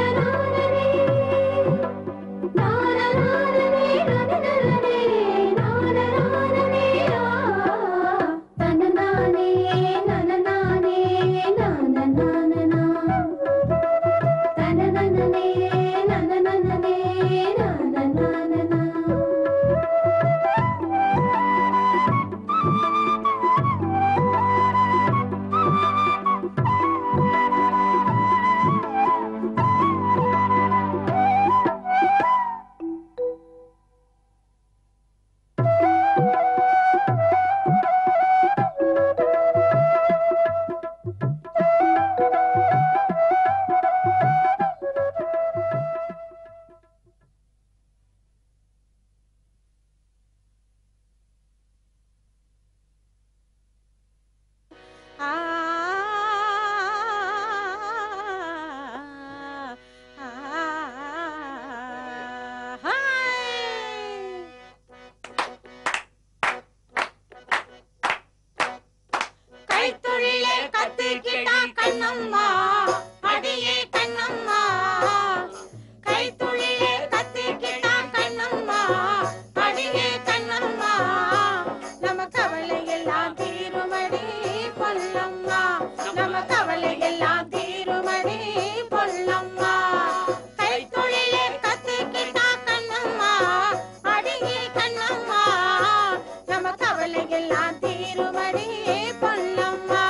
கைத்தொழிலே கத்துக்கிட்டா கண்ணம்மா அடியே கண்ணம்மா கைத்தொழிலே கத்துக்கிட்டா கண்ணம்மா அடியே கண்ணம்மா நம்ம கவலை எல்லாம் தீருமடி பொல்லம்மா நம்ம கவலை எல்லாம் தீருமடி பொல்லம்மா கைத்தொழிலே கத்துக்கிட்டா கண்ணம்மா அடியே கண்ணம்மா நம்ம கவலை எல்லாம் தீருமடி பொல்லம்மா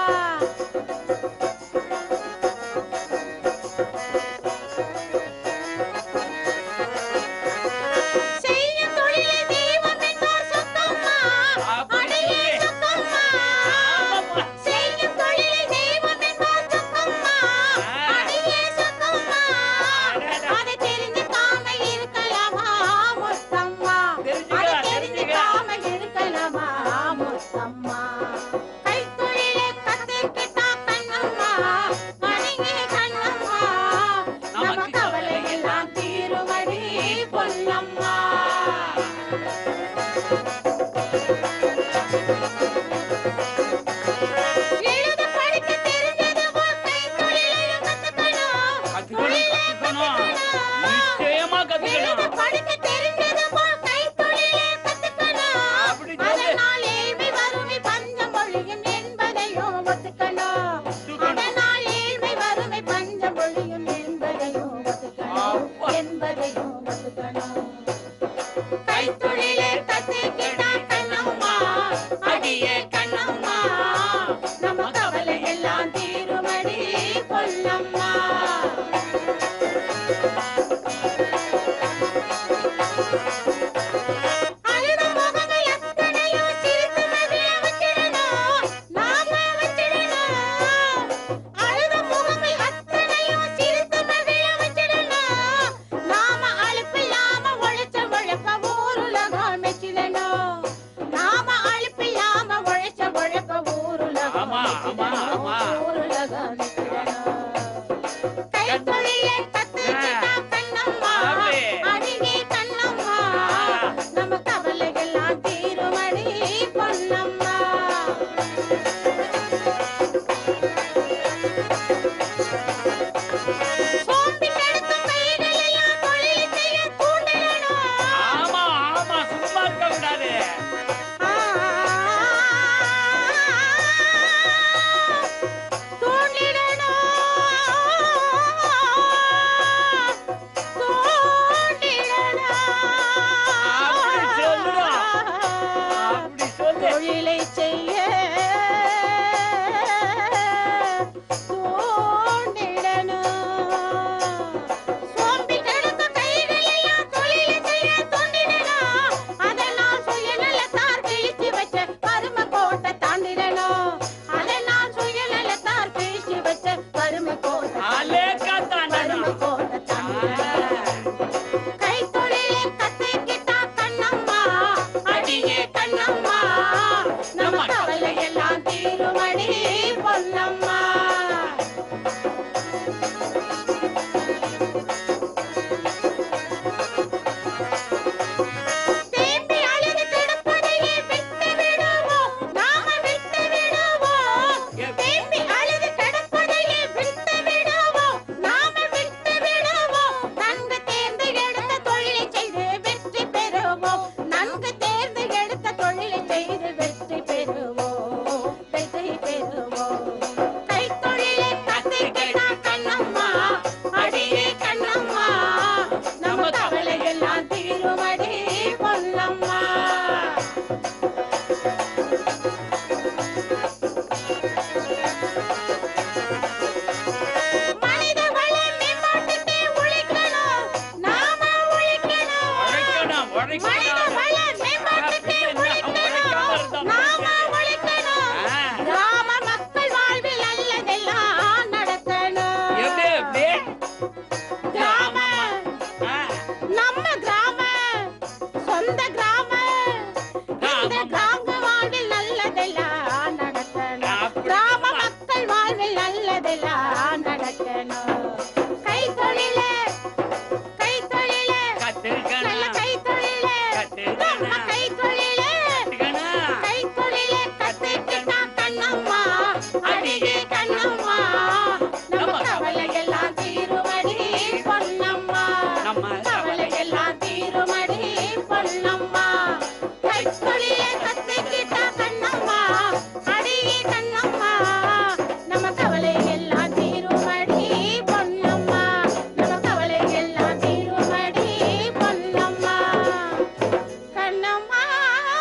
செய்யும் தொழிலை தெய்வம் என்பார் சொக்கம்மா அடியே சொக்கம்மா செய்யும் தொழிலை தெய்வம் என்பார் சொக்கம்மா அடியே சொக்கம்மா அதை தெரிஞ்சுக்காம இருக்கலாமா முத்தம்மா அதை தெரிஞ்சுக்காம இருக்கலாமா முத்தம்மா கைத்தொழிலை கத்துக்கிட்டா கண்ணம்மா அடியே கண்ணம்மா நம்ம கவலை எல்லாம் தீருமடி பொன்னம்மா எழுத படிக்க தெரிஞ்சது உன் கைத்தொழிலையும் கத்துக்கணும். தொழிலை நிச்சயமா எழுத கத்துக்கணும் படிக்க தெரிஞ்சது உன் கைத்தொழிலை கத்துக்கணும். அப்படி சொல்லு. அதனால் ஏழ்மை வறுமை பஞ்சம் ஒழியும் என்பதையும் ஒத்துக்கணும். அதனால் ஏழ்மை வறுமை பஞ்சம் ஒழியும் என்பதையும் ஒத்துக்கணும். என்பதையும் ஒத்துக்கணும். கைத்தொழிலை கத்துக்கிட்டா கண்ணம்மா அடியே கண்ணம்மா நம்ம கவலை எல்லாம் தீருமடி கொல்லம்மா அழுத முகங்கள் எத்தனையோ சிரித்து மகிழ வச்சிடணும் நாம வச்சிடணும் அழுத முகங்கள் அத்தனையோ சிரித்து மகிழ வச்சிடணும் நாம அலுப்பில்லாம உழைச்ச உழைப்ப ஊருலகம் மெச்சிடணும் நாம அலுப்பில்லாம உழைச்ச உழைப்ப ஊருலகம் ஆமா, ஆமா, ஆமா. ஊருலகம் மெச்சிடணும் கைத்தொழிலை கத்துக்கிட்டா கண்ணம்மா அப்படி. அடியே கண்ணம்மா நம்ம கவலைகள்லாம் தீருமடி பொன்னம்மா சோம்பி கிடக்கும் கைகளெல்லாம் தொழில் செய்ய தூண்டிடணும். ஆமா ஆமா சும்மா இருக்க கூடாது தூண்டிடணும். மனித வள மேம்பாட்டுக்கு உழைக்கணும். நாம உழைக்கணும். கிராம மக்கள் வாழ்வில் நல்லதெல்லாம் நடக்கணும். எப்படி எப்படி கிராம, ஆ, நம்ம கிராம, சொந்த கிராம, இந்த கிராம வாழ்வில் நல்லதெல்லாம் நடக்கணும். அப்படி கிராம சொல்லுமா? மக்கள் வாழ்வில் நல்லதெல்லாம் நடக்கணும். கைத்தொழிலே, கைத்தொழிலே, நல்ல கத்திரிக்கணும் கைத்தொழிலே, நம்ம கத்திரிக்கணும் கைத்தொழிலே, கத்திரிக்கணும் கைத்தொழிலே கத்துக்கிட்டா கண்ணம்மா, அடியே கண்ணம்மா, நம்ம கவலையெல்லாம் தீருமடி பொன்னம்மா. நம்ம கவலையெல்லாம் தீருமடி பொன்னம்மா. கைத்தொழிலே கத்துக்கிட்டா கண்ணம்மா, அடியே கண்ணம்மா, நம்ம கவலையெல்லாம் தீருமடி பொன்னம்மா. நம்ம கவலையெல்லாம் தீருமடி பொன்னம்மா. கண்ணம்மா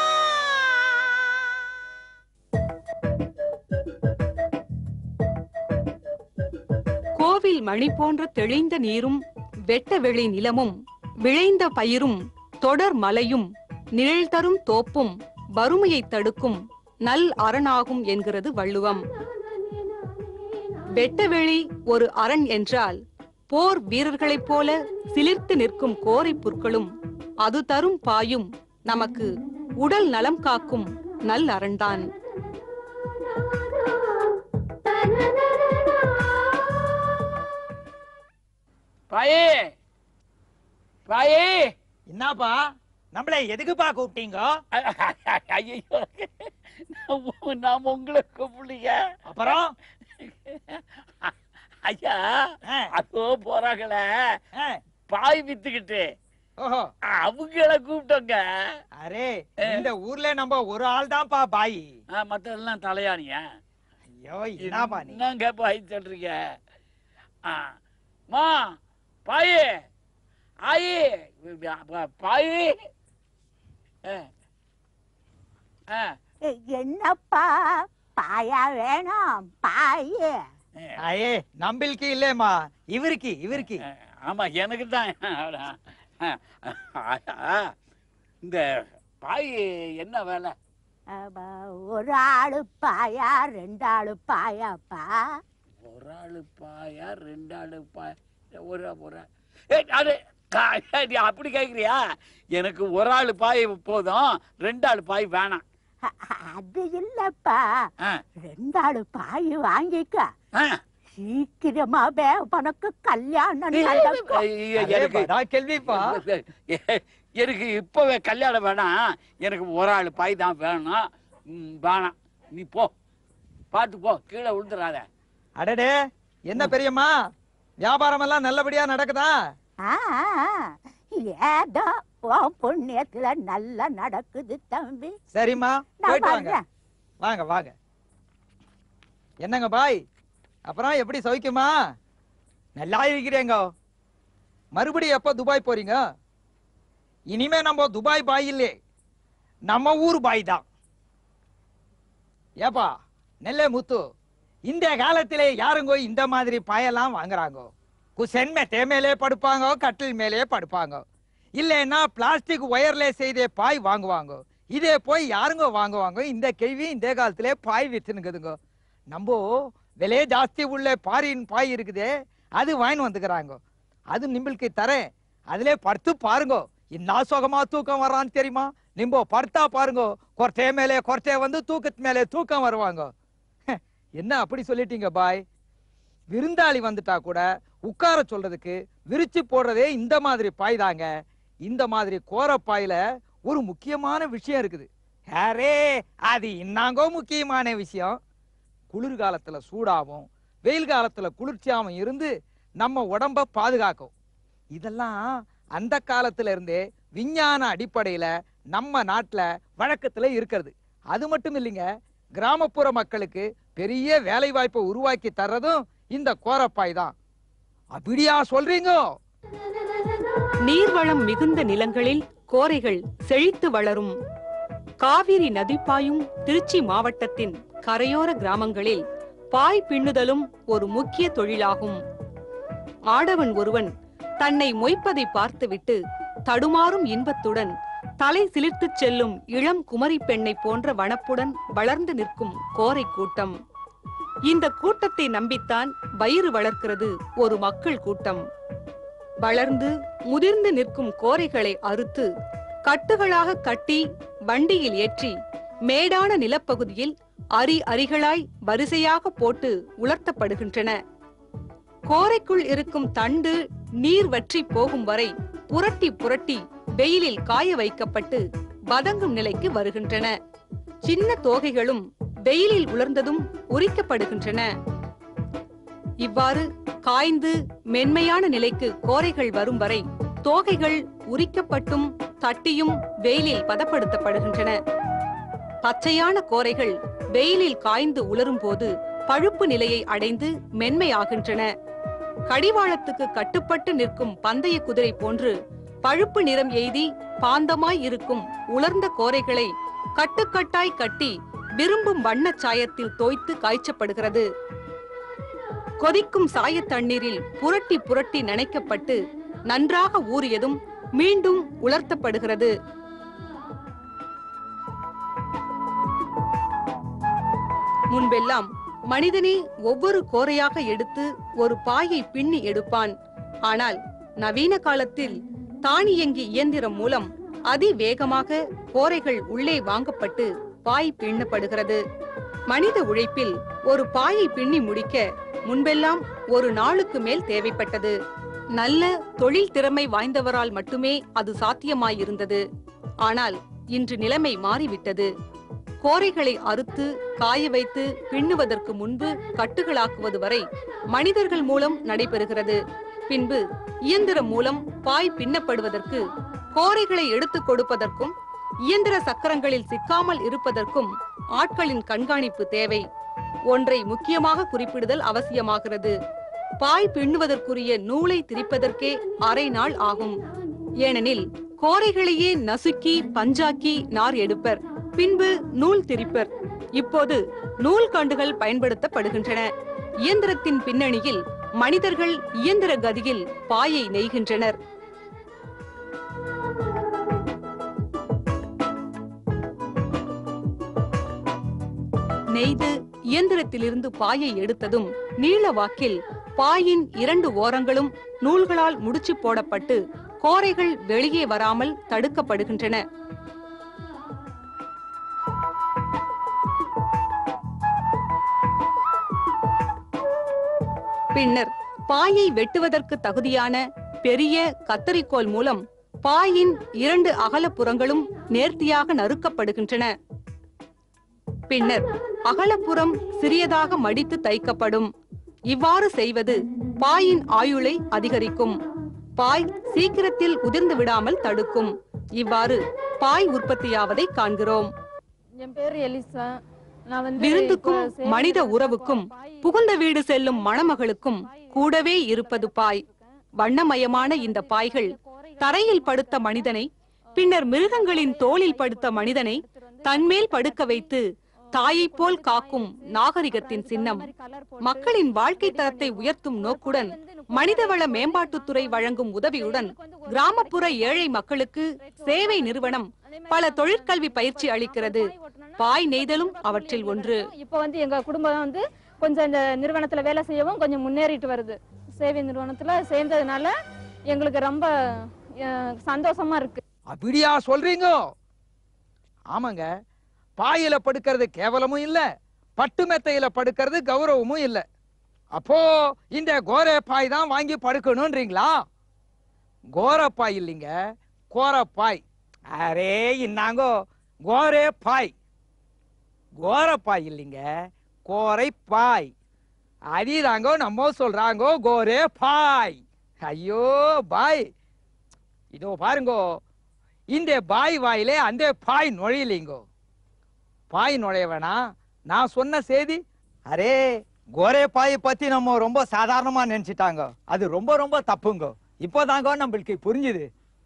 கோவில் மணி போன்ற தெளிந்த நீரும் வெட்ட வெளி நிலமும் விளைந்த பயிரும் தொடர் மலையும் நிழல் தரும் தோப்பும் வறுமையை தடுக்கும் நல் அரணாகும் என்கிறது வள்ளுவம் வெட்டவெளி ஒரு அரண் என்றால் போர் வீரர்களைப் போல சிலிர்த்து நிற்கும் கோரை புற்களும் அது தரும் பாயும் நமக்கு உடல் நலம் காக்கும் நல் அரண்தான் பாயே பாயே என்னப்பா நம்மள எதுக்குப்பா கூப்பிட்டீங்க ஐயோ நாம் உங்களை கூப்பிடலைங்க அப்புறம் ஐயா ஆ, அதோ போறாங்களே ஆ, பாய் வித்துக்கிட்டு ஓஹோ அவங்கள கூப்பிட்டோங்க அரே இந்த ஊர்ல நம்ம ஒரு ஆள் தான்ப்பா பாய் ஆ, மத்ததெல்லாம் தலையானியா ஐயோ என்னப்பா நீ என்னங்க பாய் சொல்றீங்க ஆ, மா பாயே ஆயி ப- பாயி ஆ. ஆ, என்னப்பா பாயா வேணும் பாயே ஆ. அயே நம்பில்க்கு இல்லேம்மா இவருக்கு இவருக்கு ஆமா எனக்கு தான் இந்த பாய் என்ன வேலை அப்ப ஒரு ஆளு பாயா ரெண்டு ஆளு பாயாப்பா ஒரு ஆளு பாயா ரெண்டு ஆளு பாயா ஒரு ஒரு ஆ- ஏய், அது கா- நீ அப்படி கேக்குறியா எனக்கு ஒரு ஆளு பாய் போதும் ரெண்டு ஆளு பாய் வேணாம் அ- அது இல்லப்பா ஆ, ரெண்டு ஆளு பாய் வாங்கிக்க ஆ. சீக்கிரமாவே உனக்கு கல்யாணம் ஐயோ, நடக்கும் எனக்கு அரேப்பா, கேள்விப்பா எனக்கு இப்பவே கல்யாணம் வேணாம் எனக்கு ஒரு ஆள் பாய் தான் வேணும் ம், வேணாம் நீ போ பார்த்து போ கீழே விழுந்துடாத அடடே என்ன பெரியம்மா வியாபாரம் எல்லாம் நல்லபடியா நடக்குதா ஆ, ஏதோ உன் புண்ணியத்துல நல்லா நடக்குது தம்பி சரிம்மா நான் போயிட்டு வாங்க வர்றேன் வாங்க வாங்க என்னங்க பாய் அப்புறம் எப்படி சௌக்கியமா நல்லா இருக்கிறேங்க மறுபடியும் எப்போ துபாய் போறீங்க இனிமே நம்ம துபாய் பாய் இல்லே நம்ம ஊர் பாய் தான் ஏப்பா நெல்லே முத்து இந்த காலத்திலே யாருங்கோ இந்த மாதிரி பாயெல்லாம் வாங்குறாங்க குசன் மெத்தே மேலே படுப்பாங்க கட்டில் மேலே படுப்பாங்க இல்லைன்னா பிளாஸ்டிக் ஒயர்ல செய்த பாய் வாங்குவாங்க இதே போய் யாருங்க வாங்குவாங்க இந்த கேள்வி இந்த காலத்திலே பாய் வித்துனுக்குதுங்க நம்ம விலை ஜாஸ்தி உள்ள பாரின் பாய் இருக்குதே அது வாங்கி வந்துக்கிறாங்க அது நிம்பளுக்கு தரேன் அதிலே படுத்து பாருங்க என்ன சுகமா தூக்கம் வர்றான்னு தெரியுமா நிம்போ படுத்தா பாருங்க கொரட்டே மேலே கொரட்டே வந்து தூக்கத்து மேலே தூக்கம் வருவாங்க என்ன அப்படி சொல்லிட்டீங்க பாய் விருந்தாளி வந்துட்டா கூட உட்கார சொல்றதுக்கு விரிச்சு போடுறதே இந்த மாதிரி பாய் தாங்க இந்த மாதிரி கோர பாயில ஒரு முக்கியமான விஷயம் இருக்குது அரே அது இன்னாங்கோ முக்கியமான விஷயம் குளிர்காலத்துல சூடாவும் வெயில் காலத்துல குளிர்ச்சியாவும் இருந்து நம்ம உடம்ப பாதுகாக்கும் இதெல்லாம் அந்த காலத்துல இருந்தே விஞ்ஞான அடிப்படையில நம்ம நாட்டுல வழக்கத்துல இருக்கிறது அது மட்டும் இல்லைங்க கிராமப்புற மக்களுக்கு பெரிய வேலை வாய்ப்பை உருவாக்கி தர்றதும் இந்த கோரப்பாய் தான் அப்படியா சொல்றீங்க நீர்வளம் மிகுந்த நிலங்களில் கோரைகள் செழித்து வளரும் காவிரி நதி பாயும் திருச்சி மாவட்டத்தின் கரையோர கிராமங்களில் பாய் பின்னுதலும் ஒரு முக்கிய தொழிலாகும் ஆடவன் ஒருவன் தன்னை மொய்ப்பதை பார்த்துவிட்டு தடுமாறும் இன்பத்துடன் தலை சிலிர்த்துச் செல்லும் இளம் குமரி பெண்ணை போன்ற வனப்புடன் வளர்ந்து நிற்கும் கோரை கூட்டம் இந்த கூட்டத்தை நம்பித்தான் வயிறு வளர்க்கிறது ஒரு மக்கள் கூட்டம் வளர்ந்து முதிர்ந்து நிற்கும் கோரைகளை அறுத்து கட்டுகளாக கட்டி வண்டியில் ஏற்றி மேடான நிலப்பகுதியில் அரி அரிகளாய் வரிசையாக போட்டு உலர்த்தப்படுகின்றன கோரைக்குள் இருக்கும் தண்டு நீர் வற்றி போகும் வரை புரட்டி புரட்டி வெயிலில் காய வைக்கப்பட்டு வதங்கும் நிலைக்கு வருகின்றன சின்ன தோகைகளும் வெயிலில் உலர்ந்ததும் உரிக்கப்படுகின்றன இவ்வாறு காய்ந்து மென்மையான நிலைக்கு கோரைகள் வரும் வரை தோகைகள் உரிக்கப்பட்டும் தட்டியும் வெயிலில் பதப்படுத்தப்படுகின்றன பச்சையான கோரைகள் வெயிலில் காய்ந்து உலரும் போது பழுப்பு நிலையை அடைந்து மென்மையாகின்றன கடிவாளத்துக்கு கட்டுப்பட்டு நிற்கும் பந்தய குதிரை போன்று பழுப்பு நிறம் எய்தி பாந்தமாய் இருக்கும் உலர்ந்த கோரைகளை கட்டுக்கட்டாய் கட்டி விரும்பும் வண்ணச் சாயத்தில் தோய்த்து காய்ச்சப்படுகிறது கொதிக்கும் சாயத் தண்ணீரில் புரட்டி புரட்டி நனைக்கப்பட்டு நன்றாக ஊறியதும் மீண்டும் உலர்த்தப்படுகிறது முன்பெல்லாம் மனிதனே ஒவ்வொரு கோரையாக எடுத்து ஒரு பாயை பின்னி எடுப்பான் ஆனால் நவீன காலத்தில் தானியங்கி இயந்திரம் மூலம் அதிவேகமாக கோரைகள் உள்ளே வாங்கப்பட்டு பாய் பின்னப்படுகிறது மனித உழைப்பில் ஒரு பாயை பின்னி முடிக்க முன்பெல்லாம் ஒரு நாளுக்கு மேல் தேவைப்பட்டது நல்ல தொழில் திறமை வாய்ந்தவரால் மட்டுமே அது சாத்தியமாயிருந்தது ஆனால் இன்று நிலைமை மாறிவிட்டது கோரைகளை அறுத்து காய வைத்து பின்னுவதற்கு முன்பு கட்டுகளாக்குவது வரை மனிதர்கள் மூலம் நடைபெறுகிறது பின்பு இயந்திரம் மூலம் பாய் பின்னப்படுவதற்கு கோரைகளை எடுத்துக் கொடுப்பதற்கும் இயந்திர சக்கரங்களில் சிக்காமல் இருப்பதற்கும் ஆட்களின் கண்காணிப்பு தேவை ஒன்றை முக்கியமாக குறிப்பிடுதல் அவசியமாகிறது பாய் பின்னுவதற்குரிய நூலை திரிப்பதற்கே அரை நாள் ஆகும் ஏனெனில் கோரைகளையே நசுக்கி பஞ்சாக்கி நார் எடுப்பர் பின்பு நூல் திரிப்பர் இப்போது நூல் கண்டுகள் பயன்படுத்தப்படுகின்றன இயந்திரத்தின் பின்னணியில் மனிதர்கள் இயந்திர கதியில் பாயை நெய்கின்றனர் நெய்து இயந்திரத்திலிருந்து பாயை எடுத்ததும் நீள வாக்கில் பாயின் இரண்டு ஓரங்களும் நூல்களால் முடிச்சு போடப்பட்டு கோரைகள் வெளியே வராமல் தடுக்கப்படுகின்றன பின்னர் பாயை வெட்டுவதற்கு தகுதியான பெரிய கத்தரிக்கோல் மூலம் பாயின் இரண்டு அகலப்புறங்களும் நேர்த்தியாக நறுக்கப்படுகின்றன பின்னர் அகலப்புறம் சிறியதாக மடித்து தைக்கப்படும் இவ்வாறு செய்வது பாயின் ஆயுளை அதிகரிக்கும் பாய் சீக்கிரத்தில் உதிர்ந்து விடாமல் தடுக்கும் இவ்வாறு பாய் உற்பத்தியாவதை காண்கிறோம் என் பேரு எலிசா நான் வந்து விருந்துக்கும் இப்ப சேலம் மனித உறவுக்கும் பாய் புகுந்த வீடு செல்லும் மணமகளுக்கும் கூடவே இருப்பது பாய் வண்ணமயமான இந்த பாய்கள் தரையில் படுத்த மனிதனை பின்னர் மிருகங்களின் தோளில் படுத்த மனிதனை தன்மேல் படுக்க வைத்து தாயைப் போல் காக்கும் நாகரிகத்தின் சின்னம் மக்களின் வாழ்க்கை தரத்தை உயர்த்தும் நோக்குடன் மனிதவள மேம்பாட்டுத்துறை வழங்கும் உதவியுடன் கிராமப்புற ஏழை மக்களுக்கு சேவை நிறுவனம் பல தொழிற்கல்வி பயிற்சி அளிக்கிறது பாய் நெய்தலும் அவற்றில் ஒன்று இப்ப வந்து எங்க குடும்பம் வந்து கொஞ்சம் இந்த நிறுவனத்துல வேலை செய்யவும் கொஞ்சம் முன்னேறிட்டு வருது சேவை நிறுவனத்துல சேர்ந்ததுனால எங்களுக்கு ரொம்ப அஹ், சந்தோஷமா இருக்கு அப்படியா சொல்றீங்க ஆமாங்க பாயில படுக்கிறது கேவலமும் இல்ல பட்டு மெத்தையில படுக்கிறது கௌரவமும் இல்ல அப்போ இந்த கோரே பாய் தான் வாங்கி படுக்கணும்ன்றீங்களா கோரப்பாய் இல்லைங்க கோரப்பாய் அரே இன்னாங்கோ கோரே பாய் கோரப்பாய் இல்லைங்க கோரை பாய் அடிதாங்கோ நம்ம சொல்றாங்கோ கோரே பாய் ஐயோ பாய் இதோ பாருங்கோ இந்த பாய் வாயிலே அந்த பாய் நுழையலைங்கோ பாய் நுழைய வேணாம் நான் சொன்ன செய்தி அரே கோரே பாயை பத்தி நம்ம ரொம்ப சாதாரணமா நினைச்சிட்டாங்க அது ரொம்ப ரொம்ப தப்புங்க இப்போதாங்க நம்மளுக்கு புரிஞ்சுது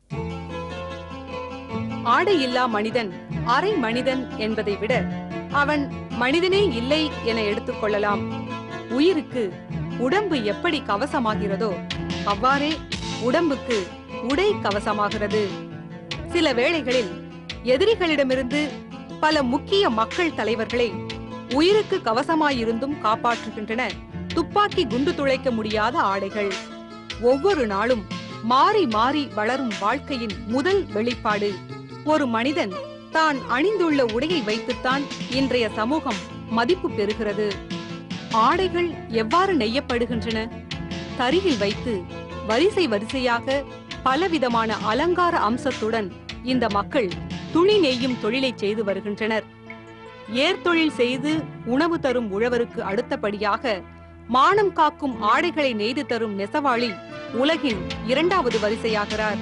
ஆடை இல்லா மனிதன் அரை மனிதன் என்பதை விட அவன் மனிதனே இல்லை என எடுத்துக்கொள்ளலாம் உயிருக்கு உடம்பு எப்படி கவசமாகிறதோ அவ்வாறே உடம்புக்கு உடை கவசமாகிறது சில வேளைகளில் எதிரிகளிடமிருந்து பல முக்கிய மக்கள் தலைவர்களை உயிருக்கு கவசமாயிருந்தும் காப்பாற்றுகின்றன துப்பாக்கி குண்டு துளைக்க முடியாத ஆடைகள் ஒவ்வொரு நாளும் மாறி மாறி வளரும் வாழ்க்கையின் முதல் வெளிப்பாடு ஒரு மனிதன் தான் அணிந்துள்ள உடையை வைத்துத்தான் இன்றைய சமூகம் மதிப்பு பெறுகிறது ஆடைகள் எவ்வாறு நெய்யப்படுகின்றன தரியில் வைத்து வரிசை வரிசையாக பலவிதமான அலங்கார அம்சத்துடன் இந்த மக்கள் துணி நெய்யும் தொழிலை செய்து வருகின்றனர் ஏர்தொழில் செய்து உணவு தரும் உழவருக்கு அடுத்தபடியாக மானம் காக்கும் ஆடைகளை நெய்து தரும் நெசவாளி உலகின் இரண்டாவது வரிசையாகிறார்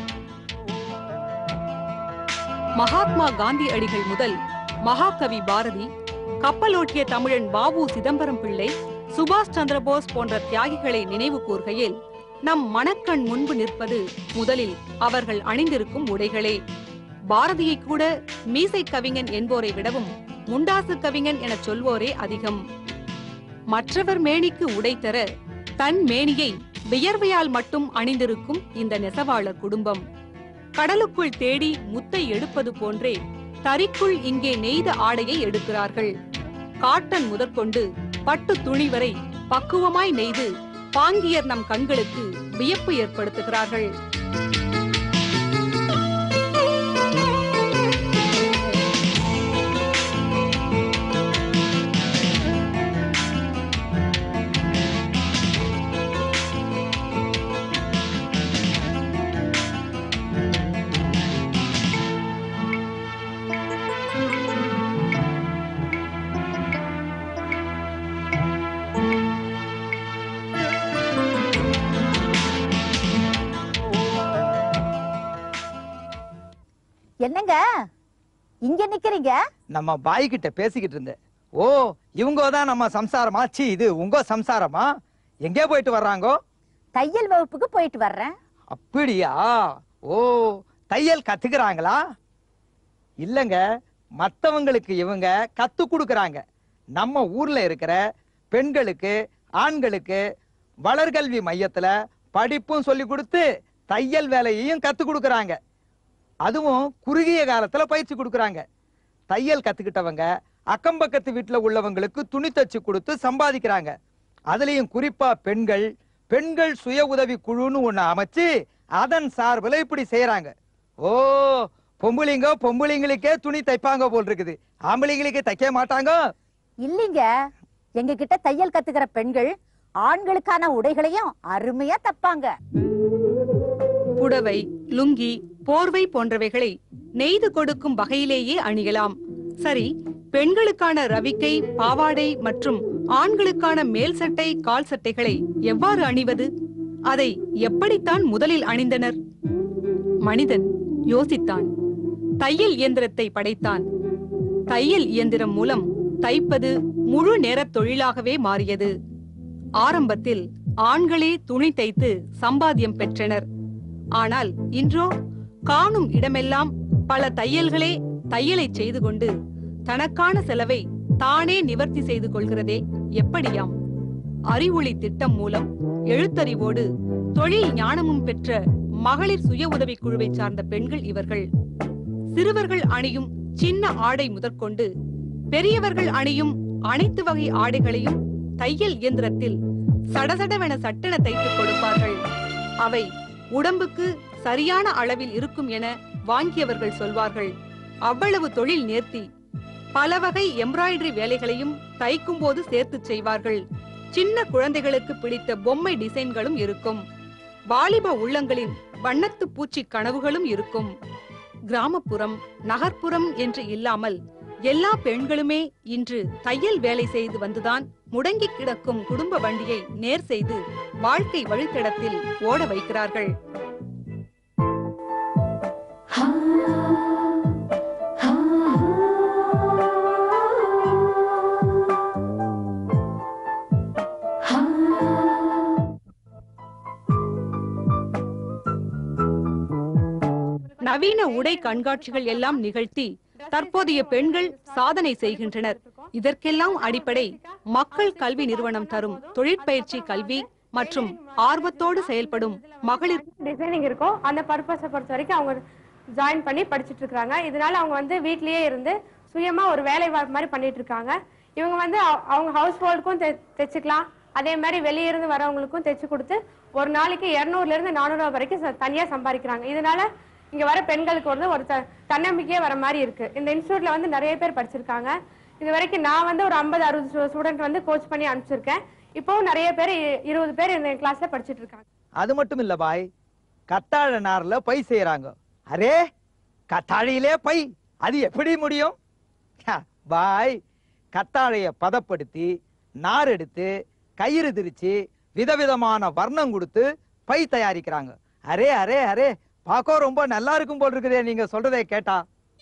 மகாத்மா காந்தியடிகள் முதல் மகாகவி பாரதி கப்பலோட்டிய தமிழன் பாபு சிதம்பரம் பிள்ளை சுபாஷ் சந்திரபோஸ் போன்ற தியாகிகளை நினைவு கூர்கையில் நம் மனக்கண் முன்பு நிற்பது முதலில் அவர்கள் அணிந்திருக்கும் உடைகளே பாரதியை கூட மீசை கவிஞன் என்போரை விடவும் முண்டாசு கவிஞன் எனச் சொல்வோரே அதிகம் மற்றவர் மேனிக்கு உடை தர தன் மேனியை வியர்வையால் மட்டும் அணிந்திருக்கும் இந்த நெசவாளர் குடும்பம் கடலுக்குள் தேடி முத்தை எடுப்பது போன்றே தறிக்குள் இங்கே நெய்த ஆடையை எடுக்கிறார்கள் காட்டன் முதற்கொண்டு பட்டு துணி வரை பக்குவமாய் நெய்து பாங்கியர் நம் கண்களுக்கு வியப்பு ஏற்படுத்துகிறார்கள் என்னங்க இங்க நிக்கிறீங்க நம்ம பாய் கிட்ட பேசிக்கிட்டு இருந்தேன் ஓ இவங்க தான் நம்ம சம்சாரமா சி இது உங்க சம்சாரமா எங்கே போயிட்டு வர்றாங்கோ தையல் வகுப்புக்கு போயிட்டு வர்றேன் அப்படியா ஓ தையல் கத்துக்கிறாங்களா இல்லங்க மத்தவங்களுக்கு இவங்க கத்து கொடுக்கறாங்க நம்ம ஊர்ல இருக்கிற பெண்களுக்கு ஆண்களுக்கு வளர்கல்வி மையத்துல படிப்பும் சொல்லி கொடுத்து தையல் வேலையையும் கத்து கொடுக்கறாங்க அதுவும் குறுகிய காலத்துல பயிற்சி கொடுக்கறாங்க தையல் கத்துக்கிட்டவங்க அக்கம் பக்கத்து வீட்டுல உள்ளவங்களுக்கு துணி தச்சு கொடுத்து சம்பாதிக்கிறாங்க அதுலயும் குறிப்பா பெண்கள் பெண்கள் சுய உதவி குழுன்னு ஒண்ணு அமைச்சு அதன் சார்புல இப்படி செய்யறாங்க ஓ பொம்பளைங்க பொம்பளைங்களுக்கே துணி தைப்பாங்க போல் இருக்குது ஆம்பளைங்களுக்கு தைக்க மாட்டாங்க இல்லீங்க எங்க கிட்ட தையல் கத்துக்கிற பெண்கள் ஆண்களுக்கான உடைகளையும் அருமையா தப்பாங்க புடவை லுங்கி போர்வை போன்றவைகளை நெய்து கொடுக்கும் வகையிலேயே அணியலாம் சரி பெண்களுக்கான ரவிக்கை பாவாடை மற்றும் ஆண்களுக்கான மேல் சட்டை கால் சட்டைகளை எவ்வாறு அணிவது அதை எப்படித்தான் முதலில் அணிந்தனர் மனிதன் யோசித்தான் தையல் இயந்திரத்தை படைத்தான் தையல் இயந்திரம் மூலம் தைப்பது முழு நேரத் தொழிலாகவே மாறியது ஆரம்பத்தில் ஆண்களே துணி தைத்து சம்பாத்தியம் பெற்றனர் ஆனால் இன்றோ காணும் இடமெல்லாம் பல தையல்களே தையலை செய்து கொண்டு தனக்கான செலவை தானே நிவர்த்தி செய்து கொள்கிறதே எப்படியாம் அறிவொளி திட்டம் மூலம் எழுத்தறிவோடு தொழில் ஞானமும் பெற்ற மகளிர் சுய உதவிக் குழுவை சார்ந்த பெண்கள் இவர்கள் சிறுவர்கள் அணியும் சின்ன ஆடை முதற்கொண்டு பெரியவர்கள் அணியும் அனைத்து வகை ஆடைகளையும் தையல் இயந்திரத்தில் சடசடவென சட்டென தைத்துக் கொடுப்பார்கள் அவை உடம்புக்கு சரியான அளவில் இருக்கும் என வாங்கியவர்கள் சொல்வார்கள் அவ்வளவு தொழில் நேர்த்தி பல வகை எம்ப்ராய்டரி வேலைகளையும் தைக்கும் போது சேர்த்து செய்வார்கள் சின்ன குழந்தைகளுக்கு பிடித்த பொம்மை டிசைன்களும் இருக்கும் வாலிப உள்ளங்களின் வண்ணத்து பூச்சி கனவுகளும் இருக்கும் கிராமப்புறம் நகர்ப்புறம் என்று இல்லாமல் எல்லா பெண்களுமே இன்று தையல் வேலை செய்து வந்துதான் முடங்கி கிடக்கும் குடும்ப வண்டியை நேர் செய்து வாழ்க்கை வழித்தடத்தில் ஓட வைக்கிறார்கள் நவீன உடை கண்காட்சிகள் எல்லாம் நிகழ்த்தி தற்போதைய பெண்கள் சாதனை செய்கின்றனர் இதற்கெல்லாம் அடிப்படை மக்கள் கல்வி நிறுவனம் தரும் தொழிற்பயிற்சி கல்வி மற்றும் ஆர்வத்தோடு செயல்படும் மகளிர் டிசைனிங் இருக்கும் அந்த பர்பஸை பொறுத்த வரைக்கும் அவங்க ஜாயின் பண்ணி படிச்சுட்டு இருக்காங்க இதனால அவங்க வந்து வீட்லயே இருந்து சுயமா ஒரு வேலை வாய்ப்பு மாதிரி பண்ணிட்டு இருக்காங்க இவங்க வந்து அவ- அவங்க ஹவுஸ் ஹோல்டுக்கும் தைச்சுக்கலாம் அதே மாதிரி வெளியே இருந்து வரவங்களுக்கும் தைச்சு கொடுத்து ஒரு நாளைக்கு இரநூறுல இருந்து நானூறு வரைக்கும் ச- தனியா சம்பாதிக்கிறாங்க இதனால இங்க வர பெண்களுக்கு வந்து ஒரு த- தன்னம்பிக்கையே வர மாதிரி இருக்கு இந்த இன்ஸ்டியூட்ல வந்து நிறைய பேர் படிச்சிருக்காங்க இது வரைக்கும் நான் வந்து ஒரு ஐம்பது அறுபது ஸ்டூடெண்ட் வந்து கோச் பண்ணி அனுப்பிச்சிருக்கேன் இப்போவும் நிறைய பேர் இ- இருபது பேர் இந்த கிளாஸ்ல படிச்சிட்டு இருக்காங்க அது மட்டும் இல்ல பாய் கத்தாழ நார்ல பை செய்யறாங்க அரே கத்தாழையிலே பை அது எப்படி முடியும் ஹ, பாய் கத்தாழைய பதப்படுத்தி நார் எடுத்து கயிறு திரிச்சு விதவிதமான வர்ணம் கொடுத்து பை தயாரிக்கிறாங்க அரே அரே அரே பார்க்க ரொம்ப நல்லா இருக்கும் போல் இருக்குதே நீங்க சொல்றதை கேட்டா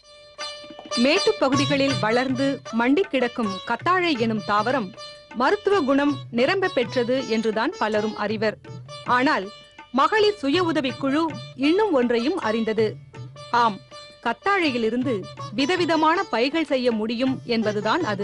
மேட்டுப் பகுதிகளில் வளர்ந்து மண்டி கிடக்கும் கத்தாழை எனும் தாவரம் மருத்துவ குணம் நிரம்ப பெற்றது என்றுதான் பலரும் அறிவர் ஆனால் மகளிர் சுய உதவிக் குழு இன்னும் ஒன்றையும் அறிந்தது ஆம் கத்தாழையிலிருந்து விதவிதமான பைகள் செய்ய முடியும் என்பதுதான் அது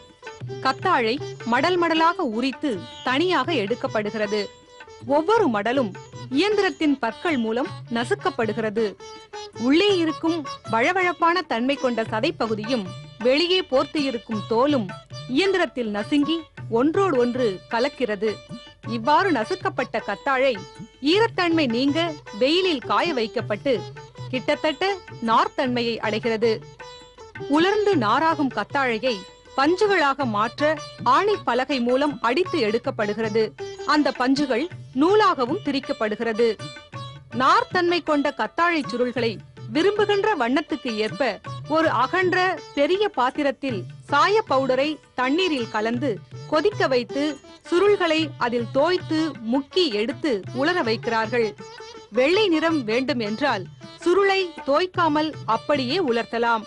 கத்தாழை மடல் மடலாக உரித்து தனியாக எடுக்கப்படுகிறது ஒவ்வொரு மடலும் இயந்திரத்தின் பற்கள் மூலம் நசுக்கப்படுகிறது உள்ளே இருக்கும் வழவழப்பான தன்மை கொண்ட சதைப்பகுதியும் வெளியே போர்த்து இருக்கும் தோலும் இயந்திரத்தில் நசுங்கி ஒன்றோடு ஒன்று கலக்கிறது இவ்வாறு நசுக்கப்பட்ட கத்தாழை ஈரத்தன்மை நீங்க வெயிலில் காய வைக்கப்பட்டு கிட்டத்தட்ட நார்த்தன்மையை அடைகிறது உலர்ந்து நாராகும் கத்தாழையை பஞ்சுகளாக மாற்ற ஆணி பலகை மூலம் அடித்து எடுக்கப்படுகிறது அந்த பஞ்சுகள் நூலாகவும் திரிக்கப்படுகிறது நார்த்தன்மை கொண்ட கத்தாழை சுருள்களை விரும்புகின்ற வண்ணத்துக்கு ஏற்ப ஒரு அகன்ற பெரிய பாத்திரத்தில் சாய பவுடரை தண்ணீரில் கலந்து கொதிக்க வைத்து சுருள்களை அதில் தோய்த்து முக்கி எடுத்து உலர வைக்கிறார்கள் வெள்ளை நிறம் வேண்டும் என்றால் சுருளை தோய்க்காமல் அப்படியே உலர்த்தலாம்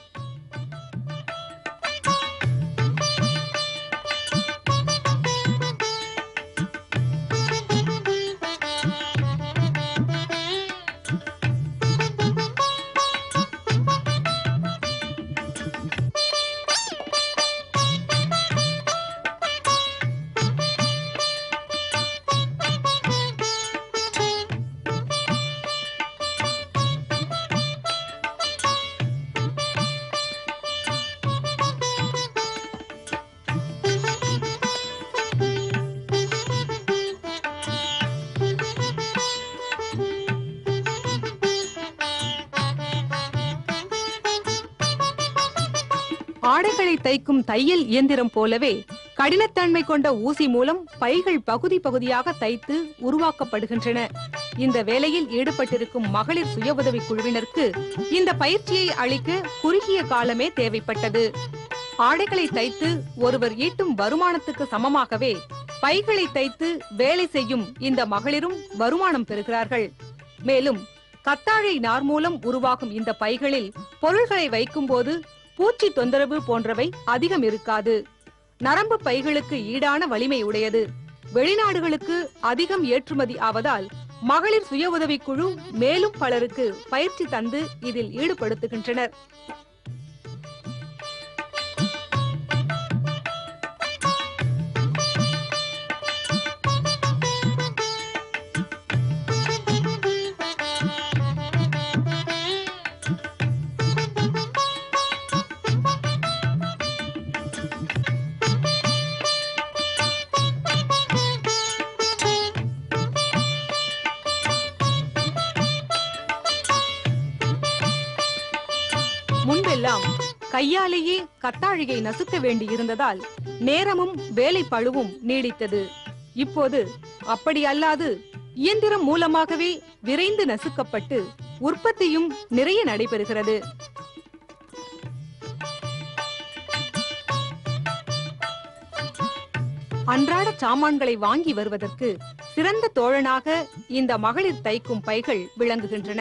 ஆடைகளை தைக்கும் தையல் இயந்திரம் போலவே கடினத்தன்மை கொண்ட ஊசி மூலம் பைகள் பகுதி பகுதியாக தைத்து உருவாக்கப்படுகின்றன இந்த வேலையில் ஈடுபட்டிருக்கும் மகளிர் சுய உதவி குழுவினருக்கு இந்த பயிற்சியை அளிக்க குறுகிய காலமே தேவைப்பட்டது ஆடைகளை தைத்து ஒருவர் ஈட்டும் வருமானத்துக்கு சமமாகவே பைகளை தைத்து வேலை செய்யும் இந்த மகளிரும் வருமானம் பெறுகிறார்கள் மேலும் கத்தாழை நார் மூலம் உருவாகும் இந்த பைகளில் பொருள்களை வைக்கும்போது பூச்சி தொந்தரவு போன்றவை அதிகம் இருக்காது நரம்பு பைகளுக்கு ஈடான வலிமை உடையது வெளிநாடுகளுக்கு அதிகம் ஏற்றுமதி ஆவதால் மகளிர் சுய உதவிக் குழு மேலும் பலருக்கு பயிற்சி தந்து இதில் ஈடுபடுத்துகின்றனர் முன்பெல்லாம் கையாலேயே கத்தாழையை நசுக்க வேண்டி இருந்ததால் நேரமும் வேலை பழுவும் நீடித்தது இப்போது அப்படி அல்லாது இயந்திரம் மூலமாகவே விரைந்து நசுக்கப்பட்டு உற்பத்தியும் நிறைய நடைபெறுகிறது அன்றாட சாமான்களை வாங்கி வருவதற்கு சிறந்த தோழனாக இந்த மகளிர் தைக்கும் பைகள் விளங்குகின்றன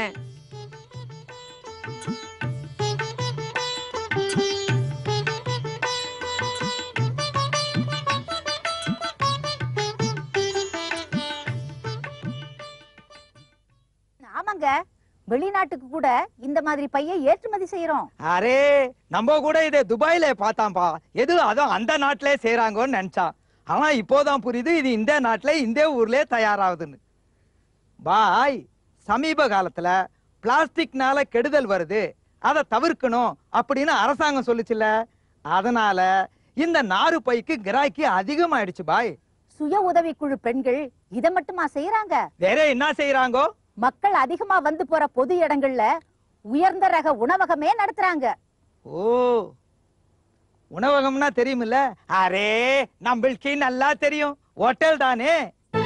ஆமாங்க வெளிநாட்டுக்கு கூட இந்த மாதிரி பையை ஏற்றுமதி செய்யறோம் அரே நம்ம கூட இதை துபாயில பார்த்தாம்பா எது அதுவும் அந்த நாட்டிலே செய்றாங்கன்னு நினைச்சான் ஆனா இப்போதான் புரியுது இது இந்த நாட்டிலே இந்த ஊர்லயே தயாராகுதுன்னு பாய் சமீப காலத்துல பிளாஸ்டிக்னால கெடுதல் வருது அதை தவிர்க்கணும் அப்படின்னு அரசாங்கம் சொல்லுச்சுல்ல அதனால இந்த நாறு பைக்கு கிராக்கி அதிகமாயிடுச்சு பாய் சுய உதவிக்குழு பெண்கள் இதை மட்டுமா செய்யறாங்க வேற என்ன செய்யறாங்கோ மக்கள் அதிகமா வந்து போற பொது இடங்கள்ல உயர்ந்த ரக உணவகமே நடத்துறாங்க ஓ உணவகம்னா தெரியுமில்ல அரே நம்மளுக்கு நல்லா தெரியும் ஹோட்டல் தானே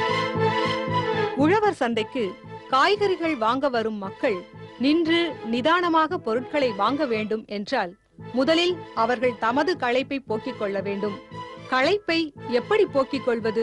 உழவர் சந்தைக்கு காய்கறிகள் வாங்க வரும் மக்கள் நின்று நிதானமாக பொருட்களை வாங்க வேண்டும் என்றால் முதலில் அவர்கள் தமது களைப்பை போக்கிக் கொள்ள வேண்டும் களைப்பை எப்படி போக்கிக் கொள்வது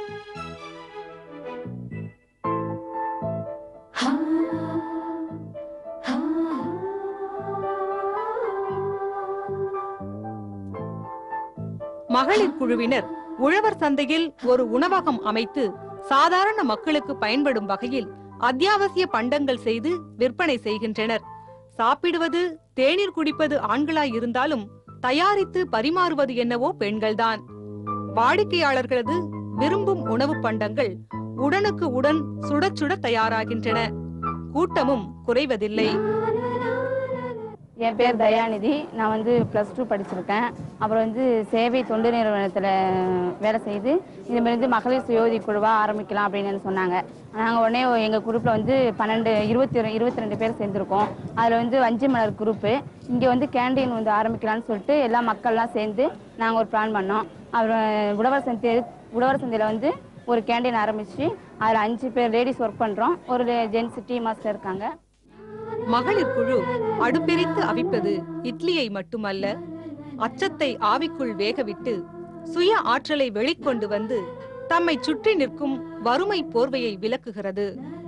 மகளிர் குழுவினர் உழவர் சந்தையில் ஒரு உணவகம் அமைத்து சாதாரண மக்களுக்கு பயன்படும் வகையில் அத்தியாவசிய பண்டங்கள் செய்து விற்பனை செய்கின்றனர் சாப்பிடுவது தேநீர் குடிப்பது ஆண்களாய் இருந்தாலும் தயாரித்து பரிமாறுவது என்னவோ பெண்கள்தான் வாடிக்கையாளர்களது விரும்பும் உணவு பண்டங்கள் உடனுக்கு உடன் சுட சுட தயாராகின்றன கூட்டமும் குறைவதில்லை என் பேர் தயாநிதி நான் வந்து ப்ளஸ் டூ படிச்சிருக்கேன் அப்புறம் வந்து சேவை தொண்டு நிறுவனத்தில் வேலை செய்து இது மாதிரி வந்து மகளிர் சுயோதி குழுவாக ஆரம்பிக்கலாம் அப்படின்னு சொன்னாங்க நாங்கள் உடனே எங்கள் குரூப்பில் வந்து பன்னெண்டு இருபத்தி இருபத்தி ரெண்டு பேர் சேர்ந்துருக்கோம் அதில் வந்து வஞ்சி மலர் குரூப்பு இங்கே வந்து கேண்டீன் வந்து ஆரம்பிக்கலாம்னு சொல்லிட்டு எல்லா மக்கள்லாம் சேர்ந்து நாங்கள் ஒரு பிளான் பண்ணோம் அப்புறம் உழவர் சந்தை உழவர் சந்தையில் வந்து ஒரு கேண்டீன் ஆரம்பித்து அதில் அஞ்சு பேர் லேடிஸ் ஒர்க் பண்ணுறோம் ஒரு ஜென்ஸ் டீ மாஸ்டர் இருக்காங்க மகளிர் குழு அடுப்பெரித்து அவிப்பது இட்லியை மட்டுமல்ல அச்சத்தை ஆவிக்குள் வேகவிட்டு சுய ஆற்றலை வெளிக்கொண்டு வந்து தம்மை சுற்றி நிற்கும் வறுமை போர்வையை விலக்குகிறது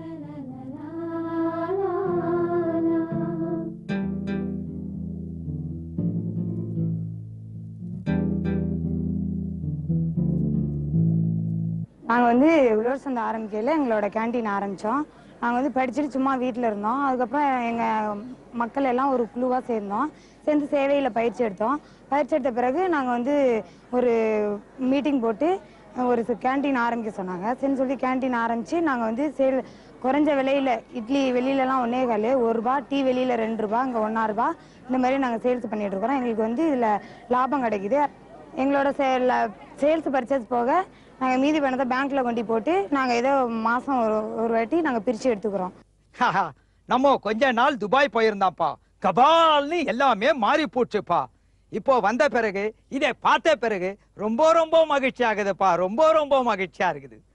நாங்கள் வந்து உழவர் சந்தை ஆரம்பிக்கையில் எங்களோட கேண்டீன் ஆரம்பித்தோம் நாங்கள் வந்து படிச்சுட்டு சும்மா வீட்டில் இருந்தோம் அதுக்கப்புறம் எங்கள் மக்கள் எல்லாம் ஒரு குழுவாக சேர்ந்தோம் சேர்ந்து சேவையில் பயிற்சி எடுத்தோம் பயிற்சி எடுத்த பிறகு நாங்கள் வந்து ஒரு மீட்டிங் போட்டு ஒரு கேண்டீன் ஆரம்பிக்க சொன்னாங்க சரின்னு சொல்லி கேண்டீன் ஆரம்பித்து நாங்கள் வந்து சேல் குறைஞ்ச விலையில் இட்லி வெளியிலலாம் ஒன்றே கால் ஒரு ரூபா டீ வெளியில் ரெண்டு ரூபா இங்கே ஒன்றா ரூபா இந்த மாதிரி நாங்கள் சேல்ஸ் பண்ணிட்டு இருக்கிறோம் எங்களுக்கு வந்து இதில் லாபம் கிடைக்குது எங்களோட சேல் சேல்ஸ் பர்ச்சேஸ் போக நாங்கள் மீதி பணத்தை பேங்க்ல கொண்டு போட்டு நாங்கள் ஏதோ மாதம் ஒரு ஒரு வாட்டி நாங்கள் பிரித்து எடுத்துக்கிறோம் நம்ம கொஞ்ச நாள் துபாய் போயிருந்தாப்பா கபால்னு எல்லாமே மாறி போச்சுப்பா இப்போ வந்த பிறகு இதை பார்த்த பிறகு ரொம்ப ரொம்ப மகிழ்ச்சி ஆகுதுப்பா ரொம்ப ரொம்ப மகிழ்ச்சியா இருக்குது